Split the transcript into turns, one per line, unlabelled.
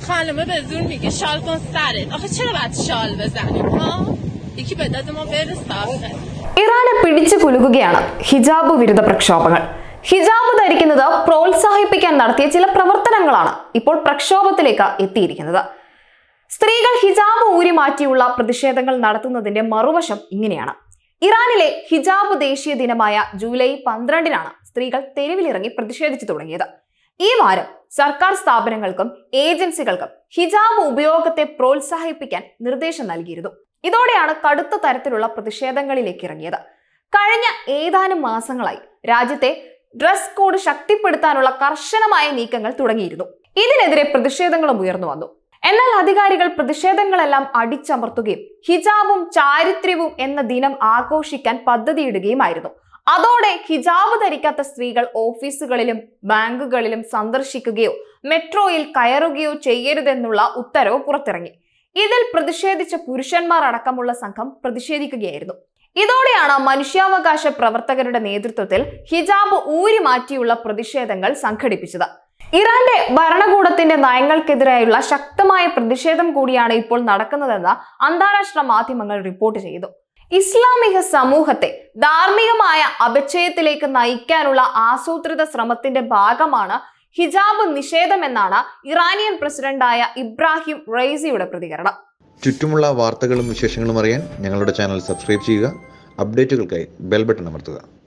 خانمه به زور میگه شال کن سرت آخه چرا باید شال بزنیم ها یکی به داد ما برسه آخه
ഇറാനെ പിടിച്ചു കുലുക്കുകയാണ് ഹിജാബ് വിരുദ്ധ പ്രക്ഷോഭങ്ങൾ ഹിജാബ് ധരിക്കുന്നത് പ്രോത്സാഹിപ്പിക്കാൻ നടത്തിയ ചില പ്രവർത്തനങ്ങളാണ് ഇപ്പോൾ പ്രക്ഷോഭത്തിലേക്ക് എത്തിയിരിക്കുന്നത് സ്ത്രീകൾ ഹിജാബ് ഊരി മാറ്റിയുള്ള പ്രതിഷേധങ്ങൾ നടത്തുന്നതിന്റെ മറുവശം ഇങ്ങനെയാണ് ഇറാനിലെ ഹിജാബ് ദേശീയ ദിനമായ ജൂലൈ പന്ത്രണ്ടിനാണ് സ്ത്രീകൾ തെരുവിലിറങ്ങി പ്രതിഷേധിച്ചു തുടങ്ങിയത് ഈ വാരം സർക്കാർ സ്ഥാപനങ്ങൾക്കും ഏജൻസികൾക്കും ഹിജാബ് ഉപയോഗത്തെ പ്രോത്സാഹിപ്പിക്കാൻ നിർദ്ദേശം നൽകിയിരുന്നു ഇതോടെയാണ് കടുത്ത തരത്തിലുള്ള പ്രതിഷേധങ്ങളിലേക്ക് ഇറങ്ങിയത് കഴിഞ്ഞ ഏതാനും മാസങ്ങളായി രാജ്യത്തെ ഡ്രസ് കോഡ് ശക്തിപ്പെടുത്താനുള്ള കർശനമായ നീക്കങ്ങൾ തുടങ്ങിയിരുന്നു ഇതിനെതിരെ പ്രതിഷേധങ്ങളും ഉയർന്നു വന്നു എന്നാൽ അധികാരികൾ പ്രതിഷേധങ്ങളെല്ലാം അടിച്ചമർത്തുകയും ഹിജാബും ചാരിത്ര്യവും എന്ന ദിനം ആഘോഷിക്കാൻ പദ്ധതിയിടുകയുമായിരുന്നു അതോടെ ഹിജാബ് ധരിക്കാത്ത സ്ത്രീകൾ ഓഫീസുകളിലും ബാങ്കുകളിലും സന്ദർശിക്കുകയോ മെട്രോയിൽ കയറുകയോ ചെയ്യരുതെന്നുള്ള ഉത്തരവ് പുറത്തിറങ്ങി ഇതിൽ പ്രതിഷേധിച്ച പുരുഷന്മാർ അടക്കമുള്ള സംഘം പ്രതിഷേധിക്കുകയായിരുന്നു ഇതോടെയാണ് മനുഷ്യാവകാശ പ്രവർത്തകരുടെ നേതൃത്വത്തിൽ ഹിജാബ് ഊരി മാറ്റിയുള്ള പ്രതിഷേധങ്ങൾ സംഘടിപ്പിച്ചത് ഇറാന്റെ ഭരണകൂടത്തിന്റെ നയങ്ങൾക്കെതിരായുള്ള ശക്തമായ പ്രതിഷേധം കൂടിയാണ് ഇപ്പോൾ നടക്കുന്നതെന്ന് അന്താരാഷ്ട്ര മാധ്യമങ്ങൾ റിപ്പോർട്ട് ചെയ്തു ഇസ്ലാമിക സമൂഹത്തെ ധാർമ്മികമായ അപചയത്തിലേക്ക് നയിക്കാനുള്ള ആസൂത്രിത ശ്രമത്തിന്റെ ഭാഗമാണ് ഹിജാബ് നിഷേധമെന്നാണ് ഇറാനിയൻ പ്രസിഡന്റായ ഇബ്രാഹിം റൈസിയുടെ പ്രതികരണം
ചുറ്റുമുള്ള വാർത്തകളും വിശേഷങ്ങളും അറിയാൻ ഞങ്ങളുടെ ചാനൽ സബ്സ്ക്രൈബ് ചെയ്യുക അപ്ഡേറ്റുകൾക്കായി ബെൽ ബട്ടൺ അമർത്തുക